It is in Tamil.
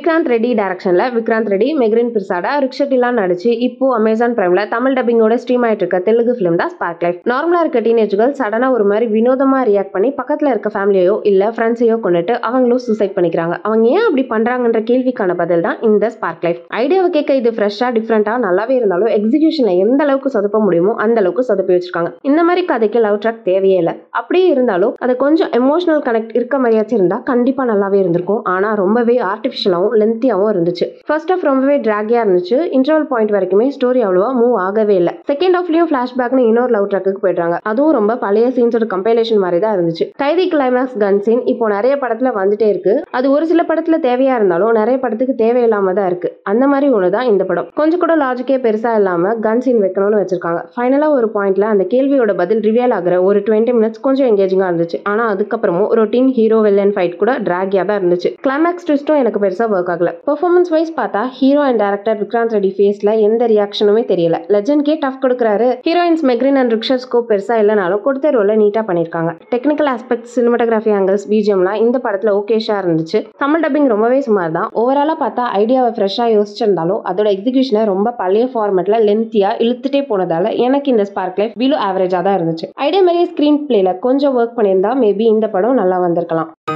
விக்ராந்த் ரெட்டி டைரக்ஷன்ல விக்ராந்த் ரெட்டி மெக்ரின் பிர்சாடா ரிக்ஷட்டிலாம் நடிச்சு இப்போ அமேசான் பிரைம்ல தமிழ் டப்பிங்கோட ஸ்ட்ரீம் ஆயிட்டு இருக்க தெலுங்கு ஃபிலிம் தான் ஸ்பார்க் லைஃப் நார்மலா இருக்க டீனேஜ்கள் சடனா ஒரு மாதிரி வினோதமா ரியாக்ட் பண்ணி பக்கத்துல இருக்க ஃபேமிலியோ இல்ல ஃப்ரெண்ட்ஸையோ கொண்டுட்டு அவங்களும் சூசைட் பண்ணிக்கிறாங்க அவங்க ஏன் அப்படி பண்றாங்கன்ற கேள்விக்கான பதில் தான் இந்த ஸ்பார்க் லைஃப் ஐடியாவை கேட்க இது ஃப்ரெஷ்ஷா டிஃப்ரெண்டா நல்லாவே இருந்தாலும் எக்ஸிகியூஷன்ல எந்த அளவுக்கு சொதப்ப முடியுமோ அந்த அளவுக்கு சொதப்பி வச்சிருக்காங்க இந்த மாதிரி கதைக்கு லவ் ட்ராக் தேவையே இல்லை அப்படியே இருந்தாலும் அது கொஞ்சம் எமோஷனல் கனெக்ட் இருக்க மாதிரியாச்சும் இருந்தா கண்டிப்பா நல்லாவே இருந்திருக்கும் ஆனா ரொம்பவே ஆர்டிஃபிஷியலாகவும் லென்த்தியாகவும் இருந்துச்சு ஃபர்ஸ்ட் ஆஃப் ரொம்பவே ட்ராகியா இருந்துச்சு இன்டர்வல் பாயிண்ட் வரைக்குமே ஸ்டோரி அவ்வளோவா மூவ் ஆகவே இல்லை செகண்ட் ஆஃப்லயும் ஃபிளாஷ்பேக்னு இன்னொரு லவ் ட்ராக்கு போயிடுறாங்க அதுவும் ரொம்ப பழைய சீன்ஸோட கம்பைலேஷன் மாதிரி தான் இருந்துச்சு கைதி கிளைமேக்ஸ் கன் சீன் இப்போ நிறைய படத்துல வந்துட்டே இருக்கு அது ஒரு சில படத்துல தேவையா இருந்தாலும் நிறைய படத்துக்கு தேவையில்லாம தான் இருக்கு அந்த மாதிரி ஒன்று தான் இந்த படம் கொஞ்சம் கூட லாஜிக்கே பெருசா இல்லாம கன் சீன் வைக்கணும்னு வச்சிருக்காங்க ஃபைனலா ஒரு பாயிண்ட்ல அந்த கேள்வியோட பதில் ரிவியல் ஆகிற ஒரு டுவெண்ட்டி மினிட்ஸ் கொஞ்சம் எங்கேஜிங்கா இருந்துச்சு ஆனா அதுக்கப்புறமும் ரொட்டீன் ஹீரோ வில்லன் ஃபைட் கூட டிராகியா தான் இருந்துச்சு கிளைமேக்ஸ் ட்விஸ்ட்டும் எனக்கு பெருசா ஒர்க் ஆகல பெர்ஃபார்மன்ஸ் வைஸ் பார்த்தா hero and director Vikranth Reddy ஃபேஸ்ல எந்த ரியாக்ஷனுமே தெரியல லெஜண்ட்கே டஃப் கொடுக்குறாரு ஹீரோயின்ஸ் மெக்ரின் அண்ட் ரிக்ஷர் ஸ்கோப் பெருசா இல்லைனாலும் கொடுத்த ரோல நீட்டா பண்ணிருக்காங்க டெக்னிக்கல் ஆஸ்பெக்ட் சினிமாட்டோகிராஃபி ஆங்கிள்ஸ் பிஜிஎம்லாம் இந்த படத்துல ஓகேஷா இருந்துச்சு தமிழ் டப்பிங் ரொம்பவே சுமார் தான் ஓவராலா பார்த்தா ஐடியாவை ஃப்ரெஷ்ஷா யோசிச்சிருந்தாலும் அதோட எக்ஸிகியூஷனை ரொம்ப பழைய ஃபார்மேட்ல லென்த்தியா இழுத்துட்டே போனதால எனக்கு இந்த ஸ்பார்க் லைஃப் பிலோ ஆவரேஜா தான் இருந்துச்சு ஐடியா மாதிரியே ஸ்கிரீன் பிளேல கொஞ்சம் ஒர்க் பண்ணியிருந்தா மேபி இந்த படம் நல்லா வந்திருக்கலாம்